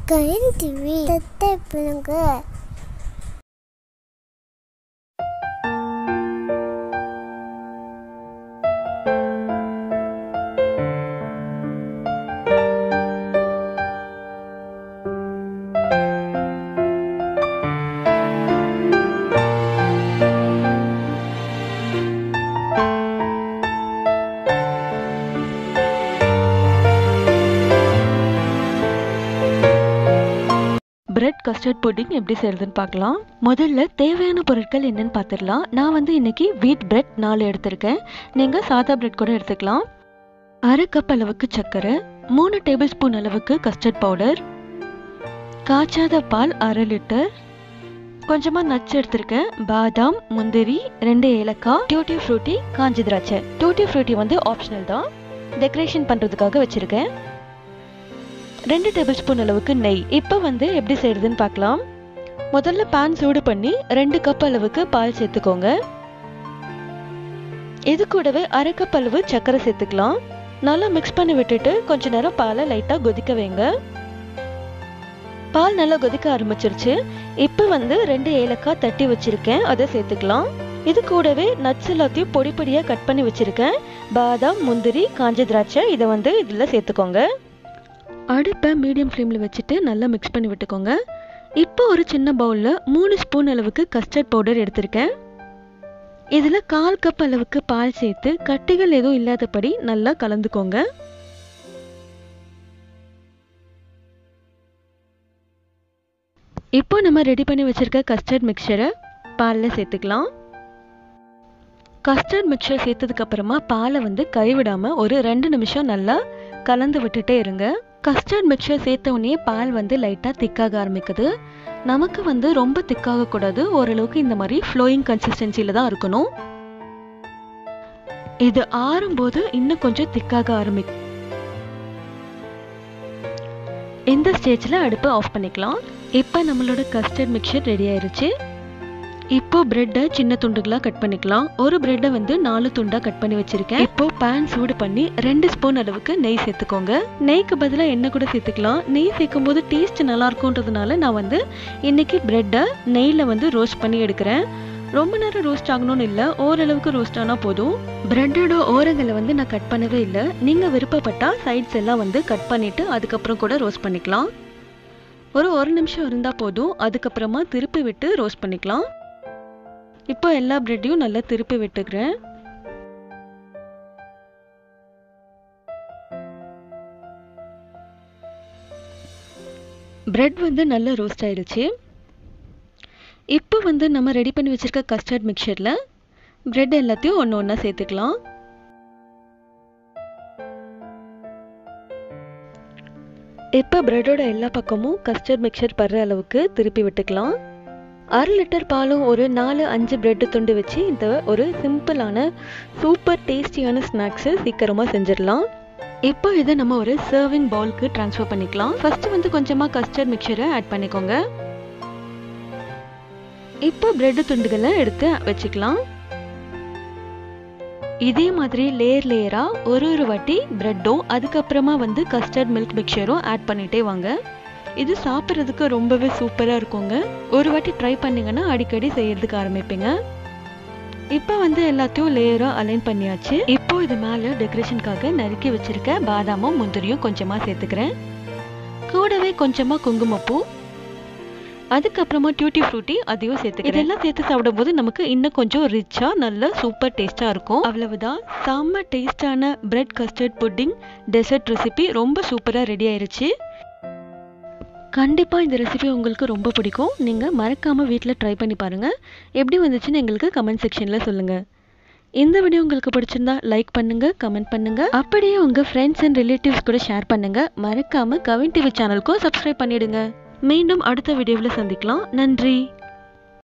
Gayan TV தத்தை பண்ணுங்க bread custard pudding எப்படி செய்யறதுன்னு பார்க்கலாம் முதல்ல தேவையான பொருட்கள் என்னன்னு பார்த்துடலாம் நான் வந்து இன்னைக்கு வீட் பிரெட் நாலு எடுத்திருக்கேன் நீங்கள் சாதா பிரெட் கூட எடுத்துக்கலாம் அரை கப் அளவுக்கு சர்க்கரை மூணு டேபிள் ஸ்பூன் அளவுக்கு கஸ்டர்ட் பவுடர் காய்ச்சாத பால் அரை லிட்டர் கொஞ்சமாக நட்ஸ் எடுத்திருக்கேன் பாதாம் முந்திரி ரெண்டு ஏலக்காய் டியூட்டி ஃப்ரூட்டி காஞ்சி திராட்சை டியூட்டி ஃப்ரூட்டி வந்து ஆப்ஷனல் தான் டெக்கரேஷன் பண்ணுறதுக்காக வச்சுருக்கேன் ரெண்டு டேபிள் ஸ்பூன் அளவுக்கு நெய் இப்போ வந்து எப்படி செய்யறதுன்னு பார்க்கலாம் முதல்ல பேன் சூடு பண்ணி ரெண்டு கப் அளவுக்கு பால் சேர்த்துக்கோங்க இது கூடவே அரை கப் அளவு சர்க்கரை சேர்த்துக்கலாம் நல்லா மிக்ஸ் பண்ணி விட்டுட்டு கொஞ்ச நேரம் பாலை லைட்டாக கொதிக்க வைங்க பால் நல்லா கொதிக்க ஆரம்பிச்சிருச்சு இப்போ வந்து ரெண்டு ஏலக்காய் தட்டி வச்சிருக்கேன் அதை சேர்த்துக்கலாம் இது கூடவே நட்ஸ் எல்லாத்தையும் பொடி பொடியாக கட் பண்ணி வச்சிருக்கேன் பாதாம் முந்திரி காஞ்ச திராட்சை இதை வந்து இதில் சேர்த்துக்கோங்க அடுப்பை மீடியம் ஃப்ளேமில் வச்சுட்டு நல்லா மிக்ஸ் பண்ணி விட்டுக்கோங்க இப்போ ஒரு சின்ன பவுலில் மூணு ஸ்பூன் அளவுக்கு கஸ்டர்ட் பவுடர் எடுத்திருக்கேன் இதில் கால் கப் அளவுக்கு பால் சேர்த்து கட்டிகள் எதுவும் இல்லாதபடி நல்லா கலந்துக்கோங்க இப்போ நம்ம ரெடி பண்ணி வச்சிருக்க கஸ்டர்ட் மிக்சரை பாலில் சேர்த்துக்கலாம் கஸ்டர்ட் மிக்சர் சேர்த்ததுக்கு அப்புறமா பாலை வந்து கைவிடாமல் ஒரு ரெண்டு நிமிஷம் நல்லா கலந்து விட்டுட்டே இருங்க கஸ்டர்ட் மிக்சர் சேர்த்த உடனே பால் வந்து லைட்டாக திக்காக ஆரம்பிக்குது நமக்கு வந்து ரொம்ப திக்காக கூடாது ஓரளவுக்கு இந்த மாதிரி ஃப்ளோயிங் கன்சிஸ்டன்சியில் தான் இருக்கணும் இது ஆறும்போது இன்னும் கொஞ்சம் திக்காக ஆரம்பிக்கும் இந்த ஸ்டேஜில் அடுப்பை ஆஃப் பண்ணிக்கலாம் இப்போ நம்மளோட கஸ்டர்ட் மிக்சர் ரெடி ஆயிருச்சு இப்போ பிரெட்டை சின்ன துண்டுகளா கட் பண்ணிக்கலாம் ஒரு பிரெட்டை வந்து நாலு துண்டா கட் பண்ணி வச்சிருக்கேன் இப்போ பேன் சூடு பண்ணி ரெண்டு ஸ்பூன் அளவுக்கு நெய் சேர்த்துக்கோங்க நெய்க்கு பதிலாக எண்ணெய் கூட சேர்த்துக்கலாம் நெய் சேர்க்கும் போது டேஸ்ட் நல்லா இருக்கும்ன்றதுனால நான் வந்து இன்னைக்கு பிரெட்டை நெய்யில் வந்து ரோஸ்ட் பண்ணி எடுக்கிறேன் ரொம்ப நேரம் ரோஸ்ட் ஆகணும்னு இல்லை ஓரளவுக்கு ரோஸ்ட் ஆனால் போதும் பிரெட்டோட ஓரங்களை வந்து நான் கட் பண்ணவே இல்லை நீங்கள் விருப்பப்பட்டா சைட்ஸ் எல்லாம் வந்து கட் பண்ணிட்டு அதுக்கப்புறம் கூட ரோஸ்ட் பண்ணிக்கலாம் ஒரு ஒரு நிமிஷம் இருந்தால் போதும் அதுக்கப்புறமா திருப்பி விட்டு ரோஸ்ட் பண்ணிக்கலாம் இப்போ எல்லா பிரெட்டையும் நல்லா திருப்பி விட்டுக்கிறேன் பிரெட் வந்து நல்லா ரோஸ்ட் ஆயிடுச்சு இப்போ வந்து நம்ம ரெடி பண்ணி வச்சிருக்க கஸ்டர்ட் மிக்சரில் பிரெட் எல்லாத்தையும் ஒன்று ஒன்றா சேர்த்துக்கலாம் இப்போ பிரெட்டோட எல்லா பக்கமும் கஸ்டர்ட் மிக்சர் படுற அளவுக்கு திருப்பி விட்டுக்கலாம் அரை லிட்டர் பாலும் ஒரு நாலு அஞ்சு பிரெட்டு துண்டு வச்சு இந்த ஒரு சிம்பிளான சூப்பர் டேஸ்டியான ஸ்நாக்ஸு சீக்கிரமாக செஞ்சிடலாம் இப்போ இதை நம்ம ஒரு சர்விங் பவுலுக்கு ட்ரான்ஸ்ஃபர் பண்ணிக்கலாம் ஃபர்ஸ்ட் வந்து கொஞ்சமாக கஸ்டர்ட் மிக்சரை ஆட் பண்ணிக்கோங்க இப்போ பிரெட் துண்டுகளை எடுத்து வச்சுக்கலாம் இதே மாதிரி லேயர் லேயரா ஒரு ஒரு வாட்டி பிரெட்டும் அதுக்கப்புறமா வந்து கஸ்டர்ட் மில்க் மிக்சரும் ஆட் பண்ணிட்டே வாங்க இது சாப்பிட்றதுக்கு ரொம்பவே சூப்பராக இருக்குங்க ஒரு வாட்டி ட்ரை பண்ணீங்கன்னா அடிக்கடி செய்யறதுக்கு ஆரம்பிப்பீங்க இப்போ வந்து எல்லாத்தையும் லேயராக அலைன் பண்ணியாச்சு இப்போ இது மேலே டெக்கரேஷனுக்காக நறுக்கி வச்சிருக்க பாதாமும் முந்திரியும் கொஞ்சமாக சேர்த்துக்கிறேன் கூடவே கொஞ்சமாக குங்குமப்பூ அதுக்கப்புறமா டியூட்டி ஃப்ரூட்டி அதையும் சேர்த்துக்கிறேன் இதெல்லாம் சேர்த்து சாப்பிடும்போது நமக்கு இன்னும் கொஞ்சம் ரிச்சா நல்ல சூப்பர் டேஸ்டா இருக்கும் அவ்வளவுதான் செம்ம டேஸ்டான bread custard pudding dessert recipe ரொம்ப சூப்பரா ரெடி ஆயிருச்சு கண்டிப்பாக இந்த ரெசிபி உங்களுக்கு ரொம்ப பிடிக்கும் நீங்கள் மறக்காமல் வீட்டில் ட்ரை பண்ணி பாருங்கள் எப்படி வந்துச்சுன்னு எங்களுக்கு கமெண்ட் செக்ஷனில் சொல்லுங்கள் இந்த வீடியோ உங்களுக்கு பிடிச்சிருந்தா லைக் பண்ணுங்க கமெண்ட் பண்ணுங்க அப்படியே உங்க ஃப்ரெண்ட்ஸ் அண்ட் ரிலேட்டிவ்ஸ் கூட ஷேர் பண்ணுங்க மறக்காம கவின் டிவி சேனலுக்கும் சப்ஸ்கிரைப் பண்ணிடுங்க மீண்டும் அடுத்த வீடியோவில் சந்திக்கலாம் நன்றி